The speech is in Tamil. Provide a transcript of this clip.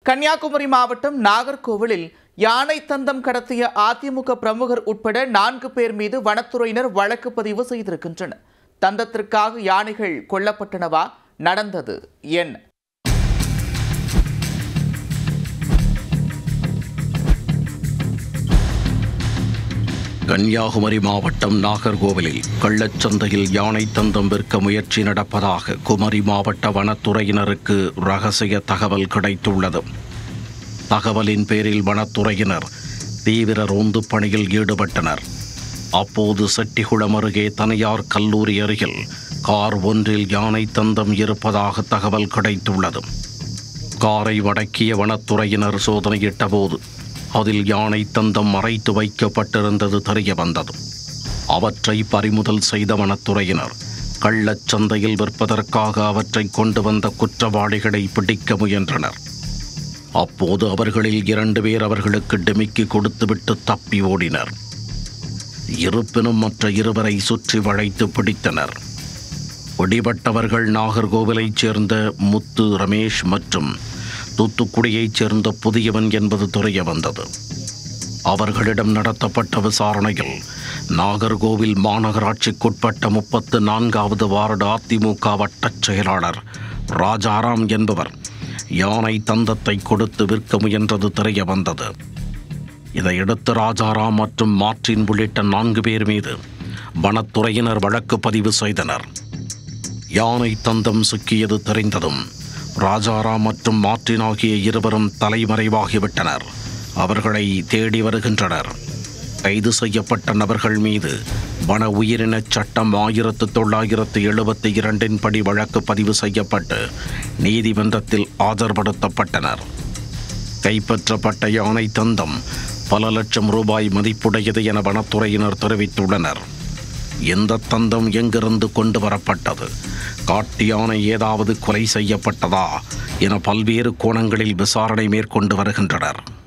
கன்னியாகுமரி மாவட்டம் நாகர்கோவிலில் யானை தந்தம் கடத்திய அதிமுக பிரமுகர் உட்பட நான்கு பேர் மீது வனத்துறையினர் வழக்கு பதிவு செய்திருக்கின்றனர் தந்தத்திற்காக யானைகள் கொல்லப்பட்டனவா நடந்தது என்ன கன்னியாகுமரி மாவட்டம் நாகர்கோவிலில் கள்ளச்சந்தையில் யானை தந்தம் விற்க முயற்சி நடப்பதாக குமரி மாவட்ட வனத்துறையினருக்கு ரகசிய தகவல் கிடைத்துள்ளது தகவலின் பேரில் வனத்துறையினர் தீவிர ரோந்து பணியில் ஈடுபட்டனர் அப்போது செட்டிகுளம் அருகே தனியார் கல்லூரி அருகில் கார் ஒன்றில் யானை தந்தம் இருப்பதாக தகவல் கிடைத்துள்ளது காரை வடக்கிய வனத்துறையினர் சோதனையிட்ட போது அதில் யானை தந்தம் மறைத்து வைக்கப்பட்டிருந்தது தெரிய வந்தது அவற்றை பறிமுதல் செய்த வனத்துறையினர் கள்ளச் சந்தையில் விற்பதற்காக அவற்றை கொண்டு வந்த குற்றவாளிகளை பிடிக்க முயன்றனர் அப்போது அவர்களில் இரண்டு பேர் அவர்களுக்கு டிமிக்கி கொடுத்துவிட்டு தப்பி ஓடினர் இருப்பினும் மற்ற இருவரை சுற்றி வளைத்து பிடித்தனர் பிடிபட்டவர்கள் நாகர்கோவிலைச் சேர்ந்த முத்து ரமேஷ் மற்றும் தூத்துக்குடியைச் சேர்ந்த புதியவன் என்பது தெரிய வந்தது அவர்களிடம் நடத்தப்பட்ட விசாரணையில் நாகர்கோவில் மாநகராட்சிக்குட்பட்ட முப்பத்து நான்காவது வார்டு அதிமுக வட்டச் செயலாளர் ராஜாராம் என்பவர் யானை தந்தத்தை கொடுத்து விற்க முயன்றது தெரிய வந்தது இதையடுத்து ராஜாராம் மற்றும் மார்டின் உள்ளிட்ட நான்கு பேர் மீது வனத்துறையினர் வழக்கு பதிவு செய்தனர் யானை தந்தம் சிக்கியது தெரிந்ததும் ராஜாராம் மற்றும் மார்டின் ஆகிய இருவரும் தலைமறைவாகிவிட்டனர் அவர்களை தேடி வருகின்றனர் கைது செய்யப்பட்ட நபர்கள் மீது வன உயிரினச் சட்டம் ஆயிரத்து தொள்ளாயிரத்து எழுபத்தி இரண்டின் படி வழக்கு பதிவு செய்யப்பட்டு நீதிமன்றத்தில் ஆஜர்படுத்தப்பட்டனர் கைப்பற்றப்பட்ட யானை தந்தம் பல லட்சம் ரூபாய் மதிப்புடையது என வனத்துறையினர் தெரிவித்துள்ளனர் இந்த தந்தம் எங்கிருந்து கொண்டு வரப்பட்டது காட்டு யானை ஏதாவது கொலை செய்யப்பட்டதா என பல்வேறு கோணங்களில் விசாரணை மேற்கொண்டு வருகின்றனர்